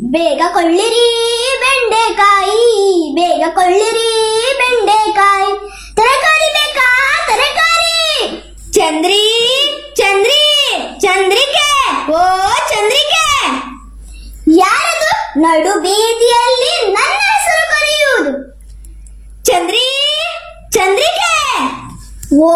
ಬೇಗ ಕೊಳ್ಳಿರಿ ಬೆಂಡೆಕಾಯಿ ಬೇಗ ಕೊಳ್ಳಿರಿ ಬೆಂಡೆಕಾಯಿ ತರಕಾರಿ ಬೇಕಾ ತರಕಾರಿ ಚಂದ್ರಿ ಚಂದ್ರಿ ಚಂದ್ರಿಕೆ ಓ ಚಂದ್ರಿಕೆ ಯಾರದು ನಡು ಬೀದಿಯಲ್ಲಿ ನನ್ನ ಹೆಸರು ಕರೆಯುವುದು ಚಂದ್ರಿ ಚಂದ್ರಿಕೆ ಓ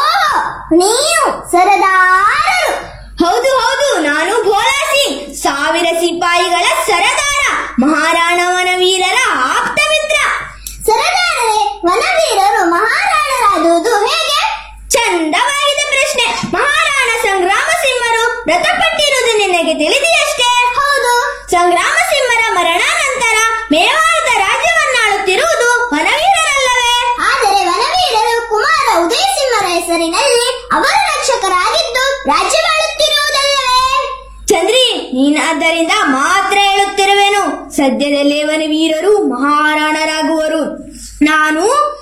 ನೀವು ಸರದಾರರು ಹೌದು ಹೌದು ನಾನು ಭೋಲಾ ಸಿಂಗ್ ಸಾವಿರ ಸಿಪಾಯಿಗಳ ಸರದಾರ ಮಹಾರಾಣ ವನವೀರರ ಆಪ್ತ ಮಿತ್ರ ಸರದಾರರೇ ವನವೀರರು ಮಹಾರಾಣರಾಗುವುದು ಹೇಗೆ ಚಂದವಾಗಿದೆ ಪ್ರಶ್ನೆ ಮಹಾರಾಣ ಸಂಗ್ರಾಮ ಸಿಂಹರು ಮೃತಪಟ್ಟಿರುವುದು ನಿನಗೆ ತಿಳಿದೆಯಷ್ಟೇ ಹೌದು ಸಂಗ್ರಾಮ ಸಿಂಹರ ಮರಣಾನಂತರ ಮೇವಾಳದ ರಾಜ್ಯವನ್ನಾಳುತ್ತಿರುವುದು ವನವೀರರಲ್ಲವೇ ಆದರೆ ವನವೀರರು ಕುಮಾರ ಉದಯ ಸಿಂಹರ ಹೆಸರಿನಲ್ಲಿ ಅವರ ರಕ್ಷಕರಾಗಿದ್ದು ರಾಜ್ಯವಾಳುತ್ತಿರುವುದಲ್ಲವೇ ಚಂದ್ರಿ ನೀನಾದ್ದರಿಂದ ಮಾತ್ರ ಹೇಳುತ್ತಿರುವೆನು ಸದ್ಯದಲ್ಲೇ ವನವೀರರು ಮಹಾರಾಣರಾಗುವರು ನಾನು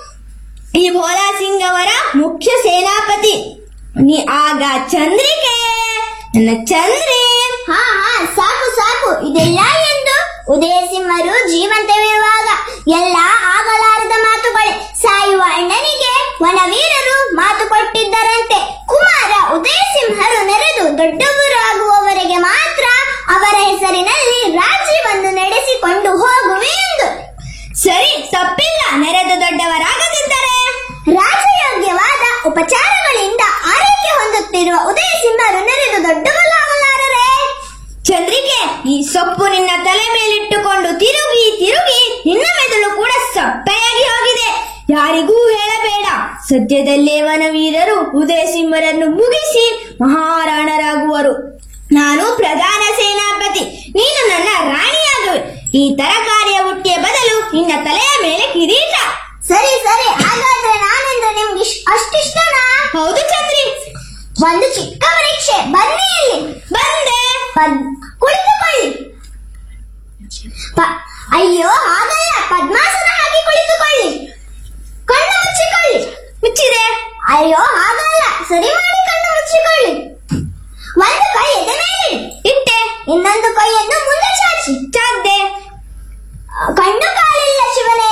ಈ ಭೋಲಾ ಸಿಂಗ್ ಅವರ ಮುಖ್ಯ ಸೇನಾಪತಿ ನೀ ಆಗ ಚಂದ್ರಿಕೆ ನನ್ನ ಚಂದ್ರಿ ಹಾ ಹಾ ಸಾಕು ಸಾಕು ಇದೆಲ್ಲ ಎಂದು ಉದಯ ಸಿಂಹರು ಜೀವಂತವಿರುವಾಗ ಎಲ್ಲ ಆಗಲಾರದ ಮಾತುಗಳೇ ಸಾಯುವ ಅಣ್ಣನಿಗೆ ವನವೀರರು ಮಾತು ಕೊಟ್ಟಿದ್ದರಂತೆ ಕುಮಾರ ಉದಯ ಸಿಂಹರು ನೆರೆದು ದೊಡ್ಡವರಾಗುವವರೆಗೆ ಮಾತ್ರ ಅವರ ಹೆಸರಿನಲ್ಲಿ ರಾಜ್ಯವನ್ನು ನಡೆಸಿಕೊಂಡು ಹೋಗುವೆ ಎಂದು ಸರಿ ತಪ್ಪಿಲ್ಲ ನೆರೆದು ದೊಡ್ಡವರಾಗದಿದ್ದರೆ ರಾಜಯೋಗ್ಯವಾದ ಉಪಚಾರಗಳಿಂದ ಆರೈಕೆ ಹೊಂದುತ್ತಿರುವ ಉದಯ ಸಿಂಹರು ನೆರೆದು ದೊಡ್ಡವರಾಗಲಾರರೆ ಚಂದ್ರಿಕೆ ಈ ಸೊಪ್ಪು ನಿನ್ನ ತಲೆ ಮೇಲಿಟ್ಟುಕೊಂಡು ತಿರುಗಿ ತಿರುಗಿ ನಿನ್ನ ಮೆದುಳು ಕೂಡ ಸಪ್ಪೆಯಾಗಿ ಹೋಗಿದೆ ಯಾರಿಗೂ ಹೇಳಬೇಡ ಸದ್ಯದಲ್ಲೇ ವನವೀರರು ಉದಯ ಸಿಂಹರನ್ನು ಮುಗಿಸಿ ಮಹಾರಾಣರಾಗುವರು ನಾನು ಪ್ರಧಾನ ಸೇನಾಪತಿ ನೀನು ನನ್ನ ರಾಣಿಯಾಗುವೆ ಈ ತರಕಾರಿಯ ಹುಟ್ಟಿಯ ಬದಲು ನಿನ್ನ ತಲೆಯ ಮೇಲೆ ಕಿರೀಟ ಸರಿ ಸರಿ ಹಾಗಾದ್ರೆ ನಾನೆಂದ್ರೆ ನಿಮ್ಗೆ ಇಶ್- ಅಷ್ಟಿಷ್ಟನಾ ಹೌದು ಚಂದ್ರಿ ಒಂದು ಚಿಕ್ಕ ಪರೀಕ್ಷೆ ಬನ್ನಿ ಇಲ್ಲಿ ಬಂದೆ ಪದ್- ಕುಳಿತುಕೊಳ್ಳಿ ಪ- ಅಯ್ಯೋ ಹಾಗಲ್ಲ ಪದ್ಮಾಸನ ಹಾಕಿ ಕುಳಿತುಕೊಳ್ಳಿ ಕಣ್ಣು ಮುಚ್ಚಿಕೊಳ್ಳಿ ಮುಚ್ಚಿದೆ ಅಯ್ಯೋ ಹಾಗಲ್ಲ ಸರಿ ಮಾಡಿ ಕಣ್ಣು ಮುಚ್ಚಿಕೊಳ್ಳಿ ಒಂದು ಕೈ ಎದೆ ಮೇಲೆ ಇಟ್ಟೆ ಇನ್ನೊಂದು ಕೈಯನ್ನು ಮುಂದೆ ಚಾಚಿ ಚಾದ್ದೆ ಕಣ್ಣು ಕಾಲಿಲ್ಲ ಶಿವನೇ